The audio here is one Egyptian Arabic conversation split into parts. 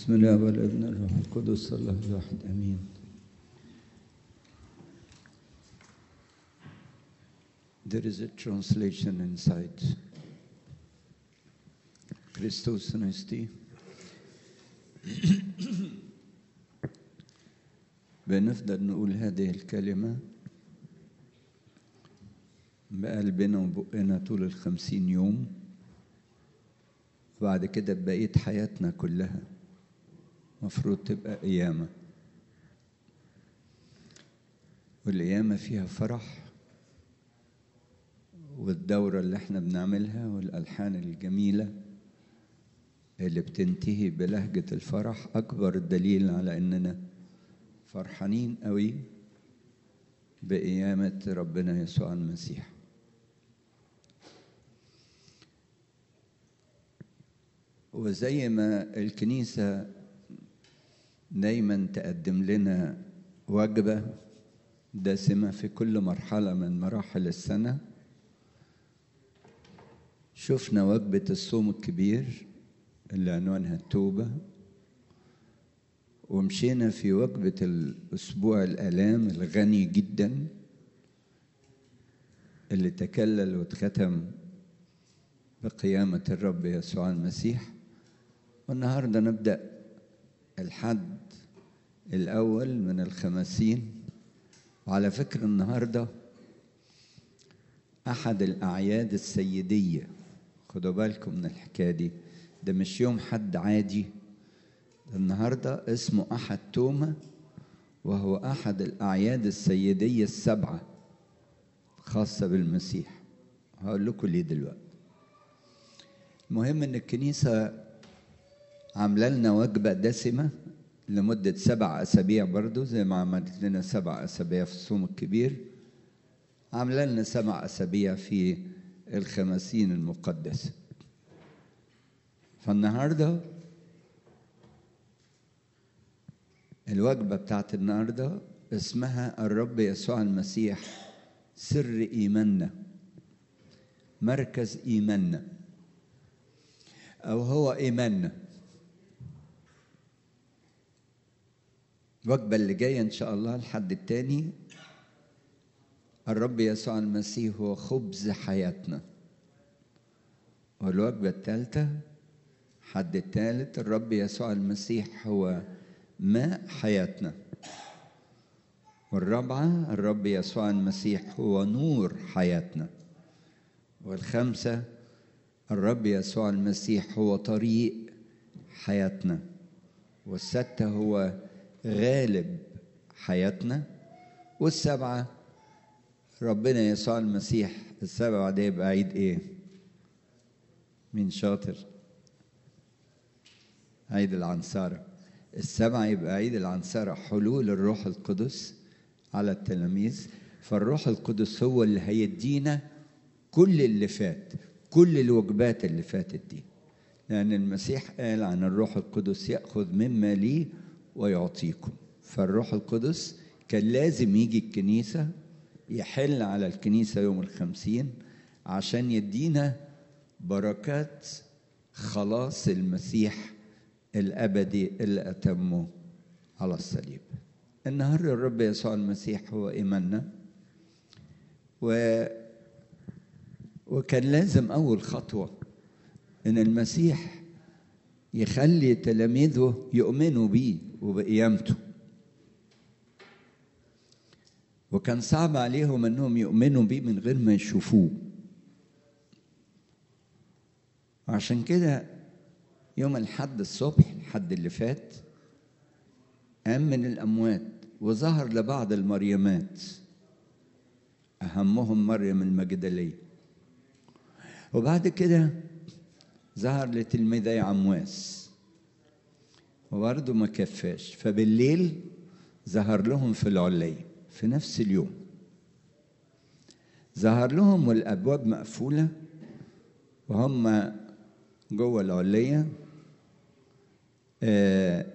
بسم الله والابن الروح القدس الله الواحد امين There is a translation inside. Christos Anesti. بنفضل نقول هذه الكلمة بقلبنا وبقنا طول الخمسين يوم وبعد كده بقية حياتنا كلها مفروض تبقى قيامة والقيامة فيها فرح والدورة اللي احنا بنعملها والألحان الجميلة اللي بتنتهي بلهجة الفرح أكبر دليل على إننا فرحانين قوي بقيامة ربنا يسوع المسيح وزي ما الكنيسة دايما تقدم لنا وجبة دسمة في كل مرحلة من مراحل السنة شفنا وجبة الصوم الكبير اللي عنوانها التوبة ومشينا في وجبة الأسبوع الآلام الغني جدا اللي تكلل واتختم بقيامة الرب يسوع المسيح والنهاردة نبدأ الحد الأول من الخمسين وعلى فكرة النهاردة أحد الأعياد السيدية خدوا بالكم من الحكاية دي ده مش يوم حد عادي النهاردة اسمه أحد تومة وهو أحد الأعياد السيدية السبعة خاصة بالمسيح هقول لكم ليه دلوقتي المهم إن الكنيسة عاملة لنا وجبة دسمة لمدة سبع أسابيع برضو زي ما عملت لنا سبع أسابيع في الصوم الكبير عاملة لنا سبع أسابيع في الخمسين المقدسة فالنهارده الوجبة بتاعت النهاردة اسمها الرب يسوع المسيح سر إيماننا مركز إيماننا أو هو إيماننا الوجبة اللي جاية إن شاء الله الحد التاني الرب يسوع المسيح هو خبز حياتنا والوجبة الثالثة حد الثالث الرب يسوع المسيح هو ماء حياتنا والرابعة الرب يسوع المسيح هو نور حياتنا والخامسة الرب يسوع المسيح هو طريق حياتنا والستة هو غالب حياتنا والسبعة ربنا يسوع المسيح السبعة ده يبقى عيد ايه مين شاطر عيد العنصره السبعة يبقى عيد العنصرة حلول الروح القدس على التلاميذ فالروح القدس هو اللي هيدينا كل اللي فات كل الوجبات اللي فاتت دي لأن المسيح قال عن الروح القدس يأخذ مما لي ويعطيكم فالروح القدس كان لازم يجي الكنيسة يحل على الكنيسة يوم الخمسين عشان يدينا بركات خلاص المسيح الأبدي اللي أتمه على الصليب النهاردة الرب يسوع المسيح هو إيماننا و وكان لازم أول خطوة إن المسيح يخلي تلاميذه يؤمنوا بيه وبقيامته وكان صعب عليهم انهم يؤمنوا بيه من غير ما يشوفوه عشان كده يوم الحد الصبح الحد اللي فات قام من الأموات وظهر لبعض المريمات أهمهم مريم المجدلية وبعد كده ظهر لتلميذي عمواس وبرضه ما كفاش فبالليل ظهر لهم في العلية في نفس اليوم ظهر لهم والأبواب مقفولة وهم جوه العلية آه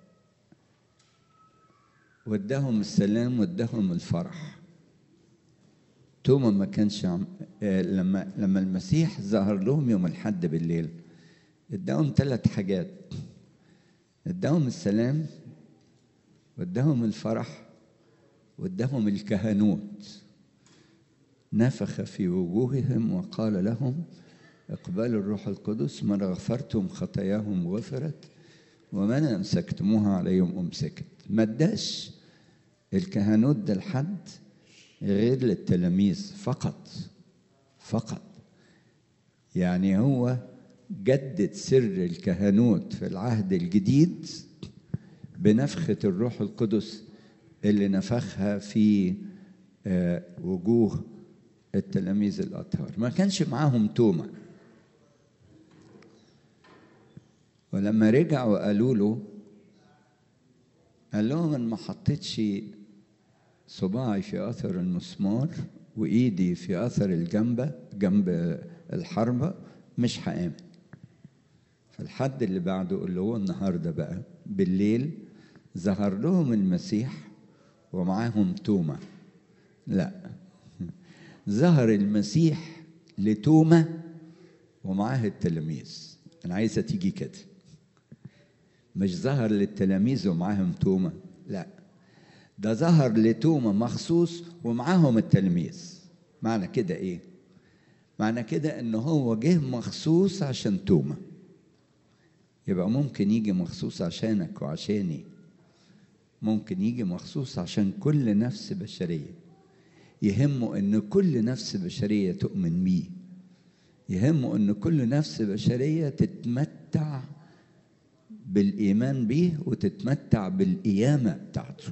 واداهم السلام واداهم الفرح توما ما كانش عم آه لما لما المسيح ظهر لهم يوم الحد بالليل اداهم ثلاث حاجات اداهم السلام واداهم الفرح واداهم الكهنوت نفخ في وجوههم وقال لهم اقبلوا الروح القدس من غفرتم خطاياهم غفرت ومن امسكتموها عليهم امسكت ما اداش الكهنوت ده لحد غير للتلاميذ فقط فقط يعني هو جدد سر الكهنوت في العهد الجديد بنفخة الروح القدس اللي نفخها في وجوه التلاميذ الأطهار ما كانش معاهم تومة ولما رجعوا قالوا له قال لهم ان ما حطيتش صباعي في اثر المسمار وايدي في اثر الجنبه جنب الحربه مش هامن فالحد اللي بعده اللي هو النهارده بقى بالليل ظهر لهم المسيح ومعاهم تومه لا ظهر المسيح لتومه ومعاه التلاميذ انا عايزه تيجي كده مش ظهر للتلاميذ ومعاهم تومة لا ده ظهر لتومة مخصوص ومعاهم التلاميذ معنى كده ايه معنى كده ان هو جه مخصوص عشان تومة يبقى ممكن يجي مخصوص عشانك وعشاني ممكن يجي مخصوص عشان كل نفس بشرية يهمه ان كل نفس بشرية تؤمن بيه يهمه ان كل نفس بشرية تتمتع بالإيمان به وتتمتع بالقيامة بتاعته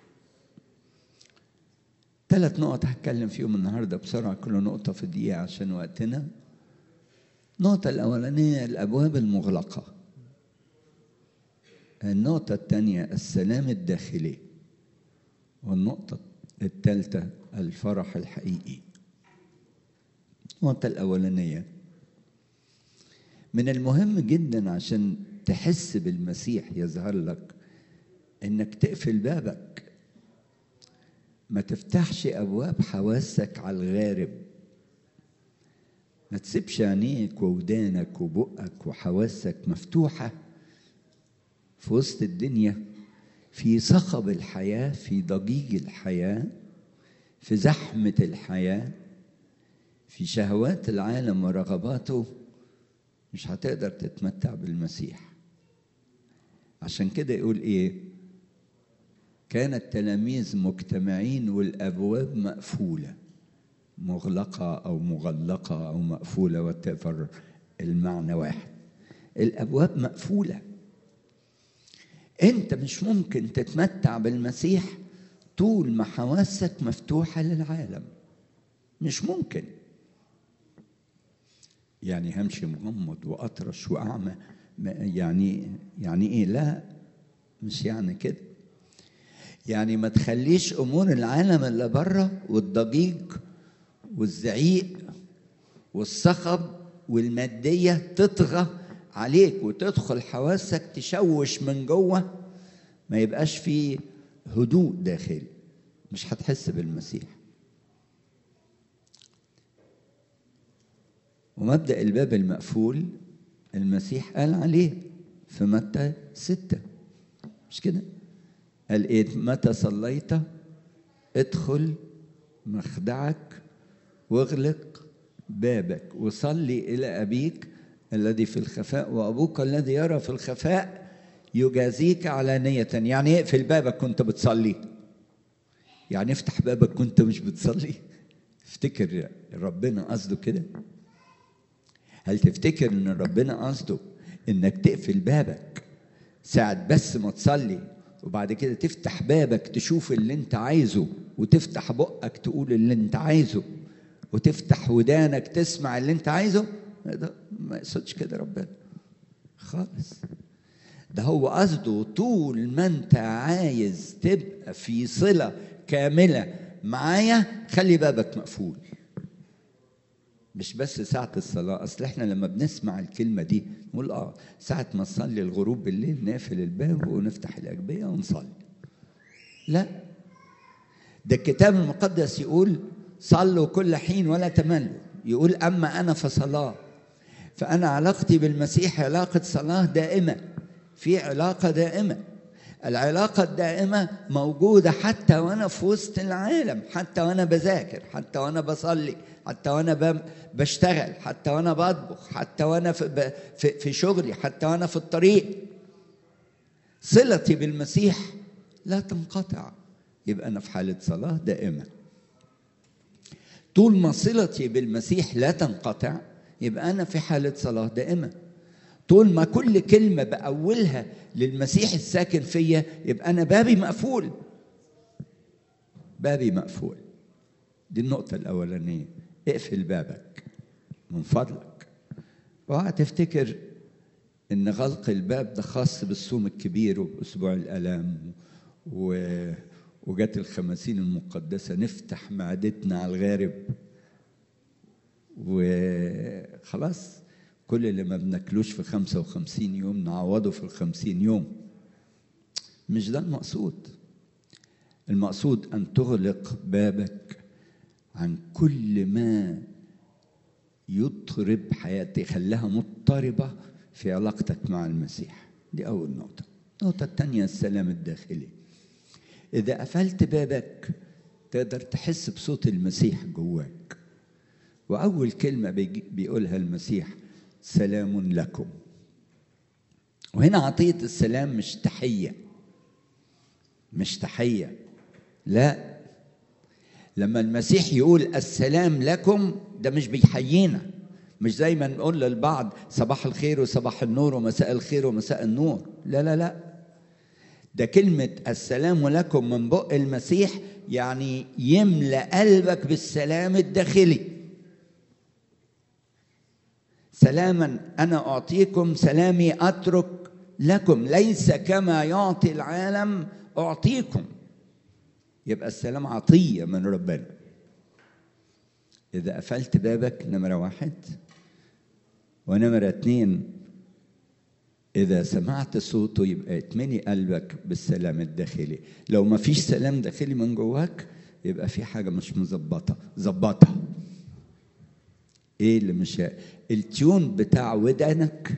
ثلاث نقط هتكلم فيهم النهاردة بسرعة كل نقطة في دقيقة عشان وقتنا النقطة الأولانية الأبواب المغلقة النقطة الثانية السلام الداخلي والنقطة الثالثة الفرح الحقيقي النقطة الأولانية من المهم جدا عشان تحس بالمسيح يظهر لك انك تقفل بابك ما تفتحش ابواب حواسك على الغارب ما تسيبش عينيك وودانك وبقك وحواسك مفتوحه في وسط الدنيا في صخب الحياه في ضجيج الحياه في زحمه الحياه في شهوات العالم ورغباته مش هتقدر تتمتع بالمسيح عشان كده يقول ايه كان التلاميذ مجتمعين والابواب مقفوله مغلقه او مغلقه او مقفوله وتفر المعنى واحد الابواب مقفوله انت مش ممكن تتمتع بالمسيح طول ما حواسك مفتوحه للعالم مش ممكن يعني همشي مغمض واطرش واعمى يعني يعني ايه لا مش يعني كده يعني ما تخليش امور العالم اللي بره والضجيج والزعيق والصخب والماديه تطغى عليك وتدخل حواسك تشوش من جوه ما يبقاش فيه هدوء داخلي مش هتحس بالمسيح ومبدأ الباب المقفول المسيح قال عليه في متى ستة مش كده قال ايه متى صليت ادخل مخدعك واغلق بابك وصلي إلى أبيك الذي في الخفاء وأبوك الذي يرى في الخفاء يجازيك علانية يعني اقفل بابك كنت بتصلي يعني افتح بابك كنت مش بتصلي افتكر ربنا قصده كده هل تفتكر ان ربنا قصده انك تقفل بابك ساعة بس ما تصلي وبعد كده تفتح بابك تشوف اللي انت عايزه وتفتح بقك تقول اللي انت عايزه وتفتح ودانك تسمع اللي انت عايزه ده ما يقصدش كده ربنا خالص ده هو قصده طول ما انت عايز تبقى في صلة كاملة معايا خلي بابك مقفول مش بس ساعة الصلاة أصل إحنا لما بنسمع الكلمة دي نقول آه ساعة ما نصلي الغروب بالليل نقفل الباب ونفتح الأجبية ونصلي. لا ده الكتاب المقدس يقول صلوا كل حين ولا تملوا يقول أما أنا فصلاة فأنا علاقتي بالمسيح علاقة صلاة دائمة في علاقة دائمة العلاقة الدائمة موجودة حتى وأنا في وسط العالم حتى وأنا بذاكر حتى وأنا بصلي حتى وأنا بشتغل حتى وأنا بطبخ حتى وأنا في, في, في شغلي حتى وأنا في الطريق صلتي بالمسيح لا تنقطع يبقى أنا في حالة صلاة دائمة طول ما صلتي بالمسيح لا تنقطع يبقى أنا في حالة صلاة دائمة طول ما كل كلمة بأولها للمسيح الساكن فيا يبقى أنا بابي مقفول بابي مقفول دي النقطة الأولانية اقفل بابك من فضلك اوعى تفتكر ان غلق الباب ده خاص بالصوم الكبير وباسبوع الالام و... وجت الخمسين المقدسه نفتح معدتنا على الغارب وخلاص كل اللي ما بناكلوش في خمسة وخمسين يوم نعوضه في الخمسين يوم مش ده المقصود المقصود أن تغلق بابك عن كل ما يضطرب حياتي خلاها مضطربة في علاقتك مع المسيح دي أول نقطة النقطة الثانية السلام الداخلي إذا قفلت بابك تقدر تحس بصوت المسيح جواك وأول كلمة بيقولها المسيح سلام لكم وهنا عطية السلام مش تحية مش تحية لا لما المسيح يقول السلام لكم ده مش بيحيينا مش زي ما نقول للبعض صباح الخير وصباح النور ومساء الخير ومساء النور لا لا لا ده كلمة السلام لكم من بق المسيح يعني يملأ قلبك بالسلام الداخلي سلاما انا اعطيكم سلامي اترك لكم ليس كما يعطي العالم اعطيكم يبقى السلام عطيه من ربنا اذا قفلت بابك نمره واحد ونمره اتنين اذا سمعت صوته يبقى اتمني قلبك بالسلام الداخلي لو ما فيش سلام داخلي من جواك يبقى في حاجه مش مظبطه ظبطها ايه اللي مش التيون بتاع ودانك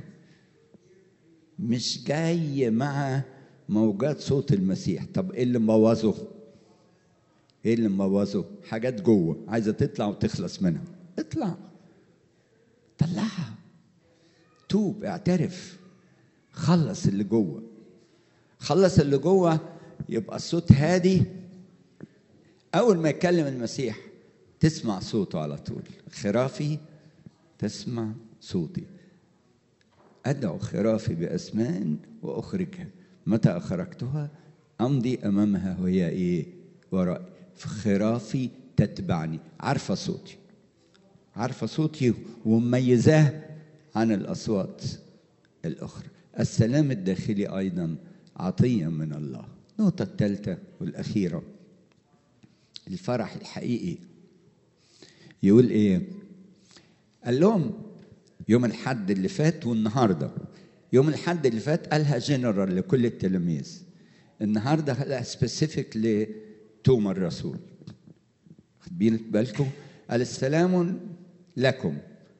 مش جاي مع موجات صوت المسيح طب ايه اللي مبوظه ايه اللي مبوظه حاجات جوه عايزه تطلع وتخلص منها اطلع طلعها توب اعترف خلص اللي جوه خلص اللي جوه يبقى الصوت هادي اول ما يتكلم المسيح تسمع صوته على طول خرافي تسمع صوتي أدعو خرافي بأسماء وأخرجها متى أخرجتها أمضي أمامها وهي إيه ورائي خرافي تتبعني عارفة صوتي عارفة صوتي ومميزاه عن الأصوات الأخرى السلام الداخلي أيضا عطية من الله النقطة الثالثة والأخيرة الفرح الحقيقي يقول ايه قال لهم يوم الحد اللي فات والنهارده يوم الحد اللي فات قالها جنرال لكل التلاميذ النهارده قالها سبيسيفيك لتوما الرسول واخدين بالكم قال السلام لكم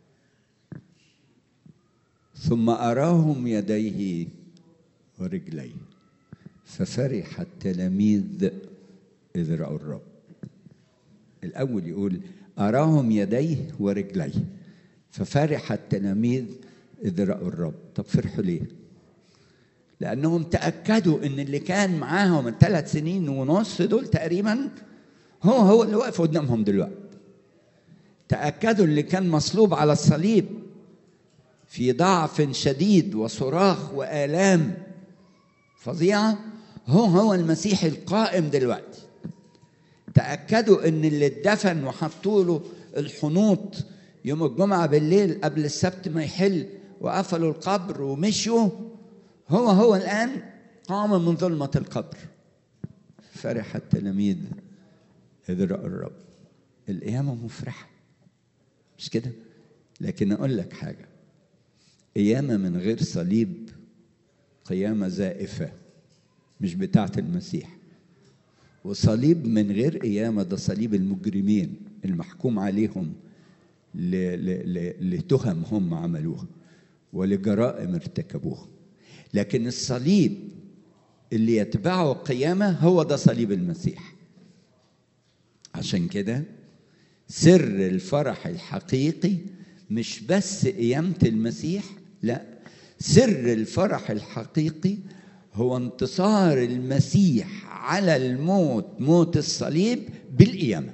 ثم أراهم يديه ورجليه ففرح التلاميذ إذ رأوا الرب الأول يقول أراهم يديه ورجليه ففرح التلاميذ إذ رأوا الرب طب فرحوا ليه؟ لأنهم تأكدوا إن اللي كان معاهم الثلاث سنين ونص دول تقريبا هو هو اللي واقف قدامهم دلوقتي تأكدوا اللي كان مصلوب على الصليب في ضعف شديد وصراخ وآلام فظيعة هو هو المسيح القائم دلوقتي تأكدوا إن اللي اتدفن وحطوا له الحنوط يوم الجمعة بالليل قبل السبت ما يحل وقفلوا القبر ومشوا هو هو الآن قام من ظلمة القبر فرح التلاميذ إذ رأوا الرب القيامة مفرحة مش كده لكن أقول لك حاجة قيامة من غير صليب قيامة زائفة مش بتاعة المسيح وصليب من غير قيامة ده صليب المجرمين المحكوم عليهم لتهم هم عملوها ولجرائم ارتكبوها لكن الصليب اللي يتبعه قيامه هو ده صليب المسيح عشان كده سر الفرح الحقيقي مش بس قيامة المسيح لا سر الفرح الحقيقي هو انتصار المسيح على الموت موت الصليب بالقيامة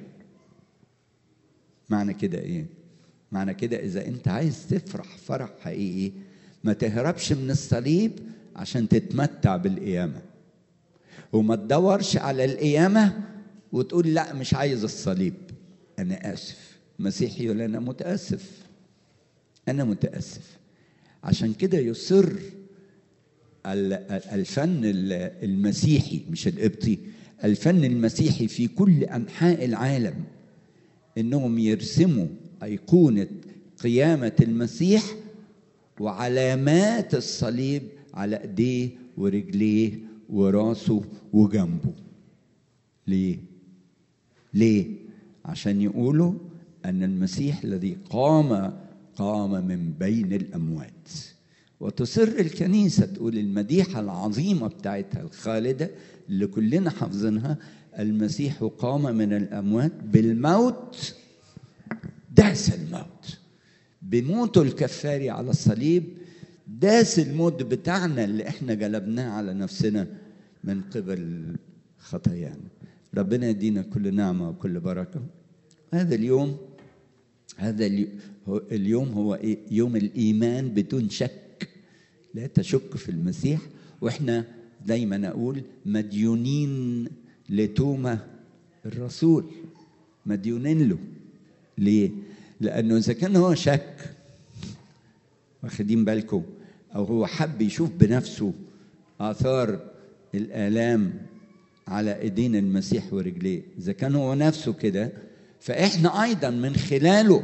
معنى كده ايه معنى كده اذا انت عايز تفرح فرح حقيقي ما تهربش من الصليب عشان تتمتع بالقيامة وما تدورش على القيامة وتقول لا مش عايز الصليب أنا آسف مسيحي يقول أنا متأسف أنا متأسف عشان كده يصر الفن المسيحي مش القبطي الفن المسيحي في كل أنحاء العالم إنهم يرسموا أيقونة قيامة المسيح وعلامات الصليب على ايديه ورجليه وراسه وجنبه ليه ليه عشان يقولوا ان المسيح الذي قام قام من بين الاموات وتصر الكنيسه تقول المديحه العظيمه بتاعتها الخالده اللي كلنا حافظينها المسيح قام من الاموات بالموت داس الموت بموته الكفاري على الصليب داس الموت بتاعنا اللي احنا جلبناه على نفسنا من قبل خطايانا ربنا يدينا كل نعمه وكل بركه هذا اليوم هذا اليوم هو يوم الايمان بدون شك لا تشك في المسيح واحنا دايما اقول مديونين لتوما الرسول مديونين له ليه لانه اذا كان هو شك واخدين بالكم او هو حب يشوف بنفسه اثار الالام على ايدين المسيح ورجليه اذا كان هو نفسه كده فاحنا ايضا من خلاله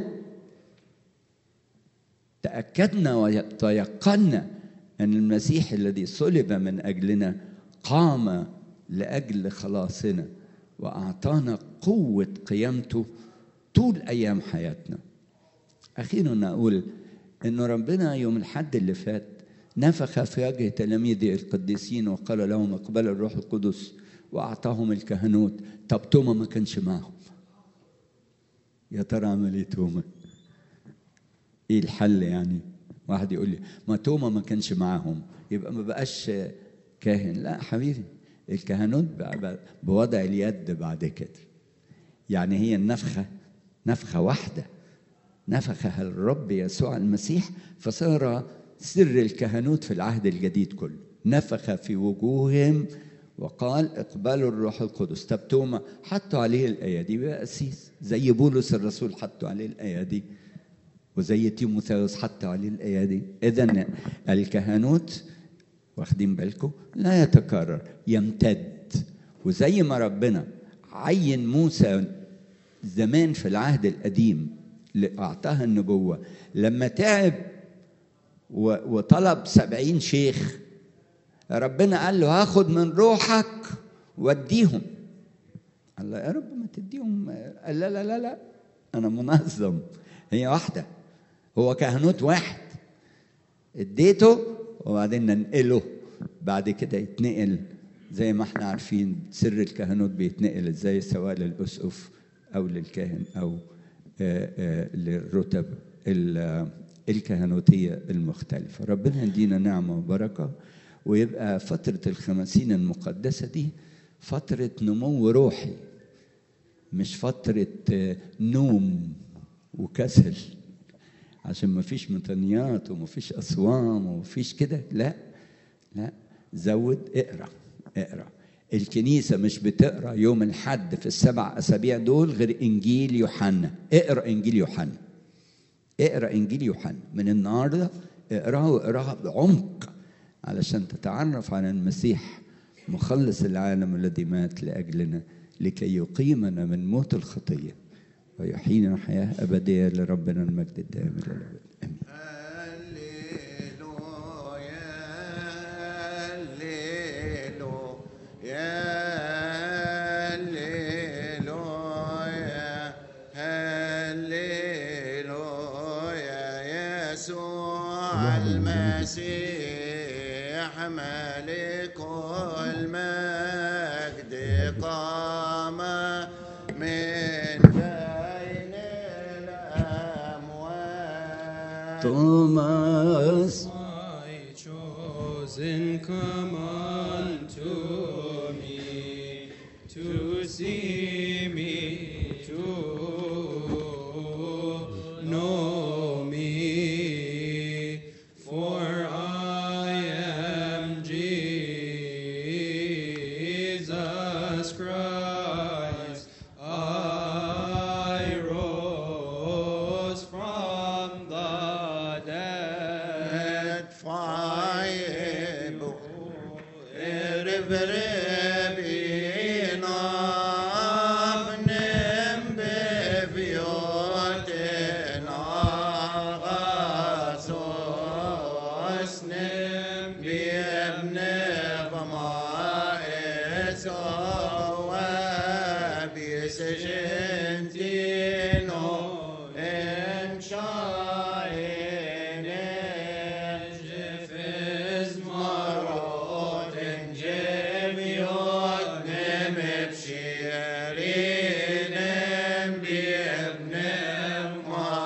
تاكدنا وتيقنا ان المسيح الذي صلب من اجلنا قام لاجل خلاصنا واعطانا قوه قيامته طول ايام حياتنا اخيرا اقول انه ربنا يوم الحد اللي فات نفخ في وجه تلاميذه القديسين وقال لهم اقبلوا الروح القدس واعطاهم الكهنوت طب توما ما كانش معهم يا ترى عمل ايه توما ايه الحل يعني واحد يقول لي ما توما ما كانش معاهم يبقى ما بقاش كاهن لا حبيبي الكهنوت بقى بوضع اليد بعد كده يعني هي النفخه نفخه واحده نفخها الرب يسوع المسيح فصار سر الكهنوت في العهد الجديد كله نفخ في وجوههم وقال اقبلوا الروح القدس طب توما حطوا عليه الايادي بقى قسيس زي بولس الرسول حطوا عليه الايادي وزي تيموثاوس حطوا عليه الايادي اذا الكهنوت واخدين بالكم لا يتكرر يمتد وزي ما ربنا عين موسى زمان في العهد القديم اللي أعطاها النبوة لما تعب وطلب سبعين شيخ ربنا قال له هاخد من روحك واديهم قال له يا رب ما تديهم قال لا لا لا لا أنا منظم هي واحدة هو كهنوت واحد اديته وبعدين ننقله بعد كده يتنقل زي ما احنا عارفين سر الكهنوت بيتنقل ازاي سواء للأسقف أو للكاهن أو للرتب الكهنوتية المختلفة ربنا يدينا نعمة وبركة ويبقى فترة الخمسين المقدسة دي فترة نمو روحي مش فترة نوم وكسل عشان ما فيش متنيات وما فيش أصوام وما فيش كده لا لا زود اقرأ اقرأ الكنيسة مش بتقرأ يوم الحد في السبع أسابيع دول غير إنجيل يوحنا اقرأ إنجيل يوحنا اقرأ إنجيل يوحنا من النهاردة اقرأه واقرأها بعمق علشان تتعرف على المسيح مخلص العالم الذي مات لأجلنا لكي يقيمنا من موت الخطية ويحيينا حياة أبدية لربنا المجد الدائم إلى الأبد آمين المسيح ملك المجد قام من بين الأموات توماس My chosen, come unto me to see me, to know me. For I am Jesus Christ. I rose from the dead. فايب ربربينا بنم ببيوتنا غاسوسنا بابن ضمائس وبسجنتينو إن شاينين جفز مرات جميوت نم بشيرين بابن ما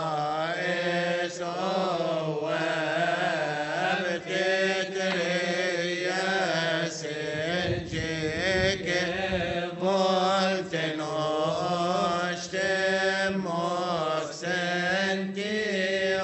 بتدري يا سنجك فولتن اشتم مكسنتي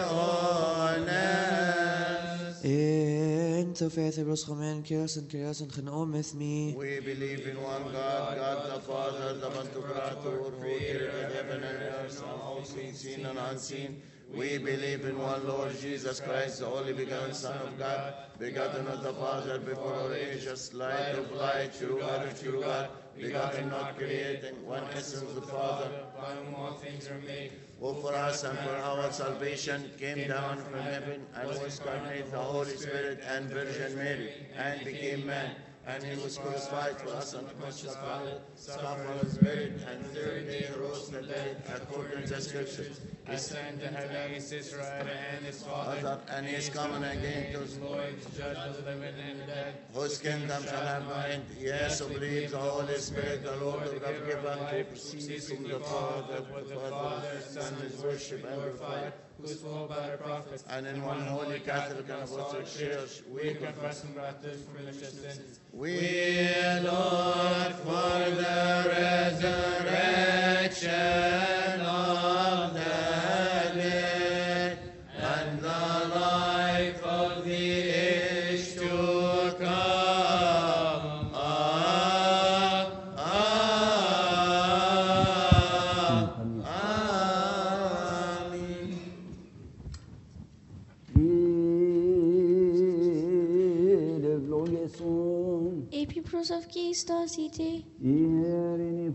أونس En to faith bros gemen kersen kersen genomen with me. We believe in one God, God the Father, the Pantocrator, who created heaven and earth, and all things seen and unseen. We believe in one Lord Jesus Christ, the only begotten Son of God, begotten of the Father before all ages, light of light, true God of true God, begotten, not created, one essence of the Father, by whom all things are made. who for us and for our salvation came down from heaven and was incarnate the Holy Spirit and Virgin Mary and became man. And he was crucified for us under Pontius Pilate, suffered, was buried, and third day rose from the dead according to the Scriptures. He Ascend to heaven, he sits right and his Father. Father, and he is coming again to Lord, to judge the living and the dead. whose kingdom shall have no end. Yes, who believes the Holy Spirit, the Lord of God, given who proceeds from the Father, with the the Father, Son is worshipped and glorified. who is full by the prophets. And in one holy Catholic and Apostolic Church, we We confess. confess and baptize for remission of sins. We look for the resurrection of the dead and the life of the age to come. Amen. Levlogeson, Epipros of Keista City, Iherini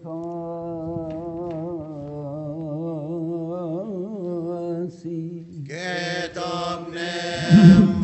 Fasi, Get up, Nemo.